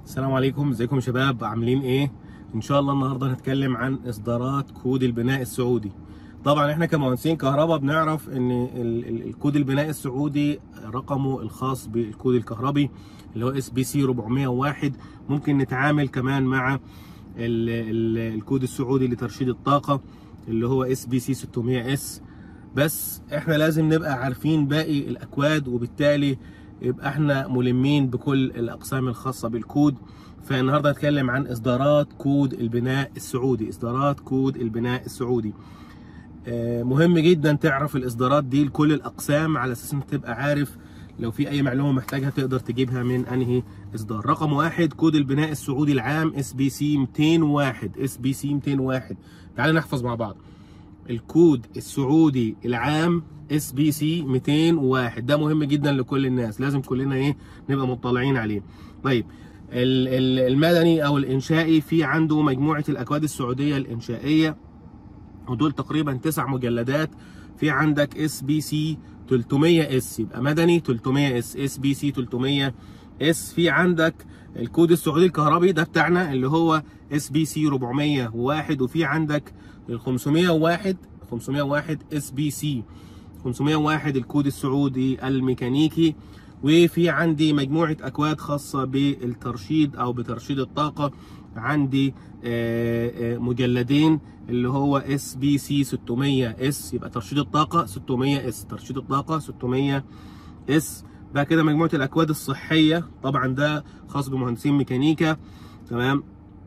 السلام عليكم ازيكم يا شباب عاملين ايه ان شاء الله النهارده هنتكلم عن اصدارات كود البناء السعودي طبعا احنا كمهندسين كهرباء بنعرف ان ال- ال- الكود البناء السعودي رقمه الخاص بالكود الكهربي اللي هو اس بي سي 401 ممكن نتعامل كمان مع ال ال الكود السعودي لترشيد الطاقه اللي هو اس بي سي 600 اس بس احنا لازم نبقى عارفين باقي الاكواد وبالتالي يبقى احنا ملمين بكل الاقسام الخاصه بالكود فالنهارده هنتكلم عن اصدارات كود البناء السعودي اصدارات كود البناء السعودي آه، مهم جدا تعرف الاصدارات دي لكل الاقسام على اساس انك تبقى عارف لو في اي معلومه محتاجها تقدر تجيبها من انهي اصدار رقم واحد كود البناء السعودي العام اس بي سي 201 اس بي سي 201 تعالى نحفظ مع بعض الكود السعودي العام اس بي سي 201 ده مهم جدا لكل الناس لازم كلنا ايه نبقى مطلعين عليه طيب ال- ال- المدني او الانشائي في عنده مجموعه الاكواد السعوديه الانشائيه ودول تقريبا تسع مجلدات في عندك اس بي سي 300 اس يبقى مدني 300 اس اس بي سي 300 اس في عندك الكود السعودي الكهربي ده بتاعنا اللي هو اس بي سي 401 وفي عندك ال 501 501 اس بي سي 501 الكود السعودي الميكانيكي وفي عندي مجموعة أكواد خاصة بالترشيد أو بترشيد الطاقة عندي آه، آه، مجلدين اللي هو اس بي سي 600 اس يبقى ترشيد الطاقة 600 اس ترشيد الطاقة 600 اس بقى كده مجموعة الأكواد الصحية طبعا ده خاص بمهندسين ميكانيكا تمام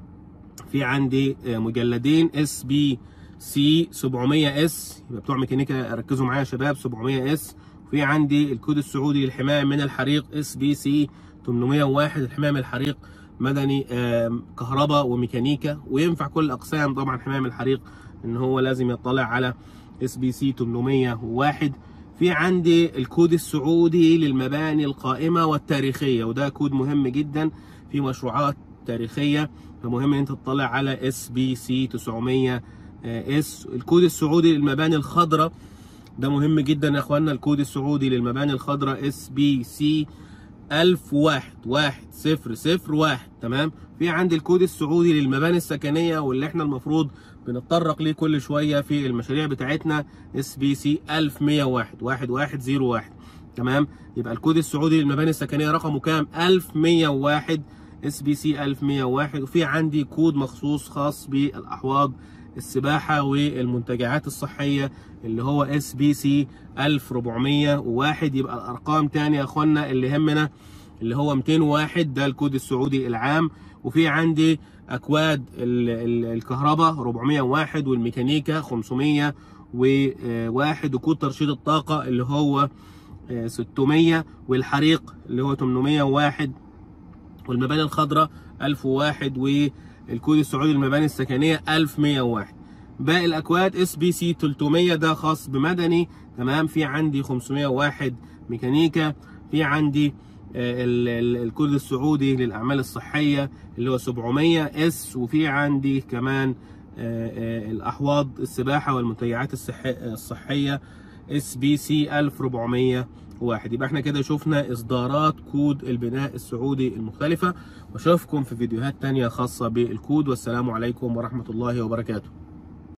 في عندي آه، مجلدين اس بي سي 700 اس يبقى بتوع ميكانيكا ركزوا معايا يا شباب 700 اس في عندي الكود السعودي للحمايه من الحريق اس بي سي 801 الحمايه من الحريق مدني آم، كهرباء وميكانيكا وينفع كل الاقسام طبعا حمايه من الحريق ان هو لازم يطلع على اس بي سي 801 في عندي الكود السعودي للمباني القائمه والتاريخيه وده كود مهم جدا في مشروعات تاريخيه فمهم ان انت تطلع على اس بي سي 900 اس الكود السعودي للمباني الخضراء ده مهم جدا يا اخوانا الكود السعودي للمباني الخضراء اس بي سي 1001 1 0 0 1 تمام في عندي الكود السعودي للمباني السكنيه واللي احنا المفروض بنتطرق ليه كل شويه في المشاريع بتاعتنا اس بي سي 1101 1101 تمام يبقى الكود السعودي للمباني السكنيه رقمه كام 1101 اس بي سي 1101 وفي عندي كود مخصوص خاص بالاحواض السباحه والمنتجعات الصحيه اللي هو اس بي سي 1401 يبقى الارقام تاني يا اخوانا اللي يهمنا اللي هو 201 ده الكود السعودي العام وفي عندي اكواد ال- ال- الكهرباء 401 والميكانيكا 501 وكود ترشيد الطاقه اللي هو آه، 600 والحريق اللي هو 801 والمباني الخضراء 1001 والكود السعودي للمباني السكنيه 1101 باقي الاكواد اس بي سي 300 ده خاص بمدني تمام في عندي 501 ميكانيكا في عندي آه، ال- ال- الكود السعودي للاعمال الصحيه اللي هو 700 اس وفي عندي كمان آه، آه، الاحواض السباحه والمنتجعات الصحي- الصحيه اس بي سي 1401 يبقى احنا كده شفنا اصدارات كود البناء السعودي المختلفه واشوفكم في فيديوهات تانية خاصه بالكود والسلام عليكم ورحمه الله وبركاته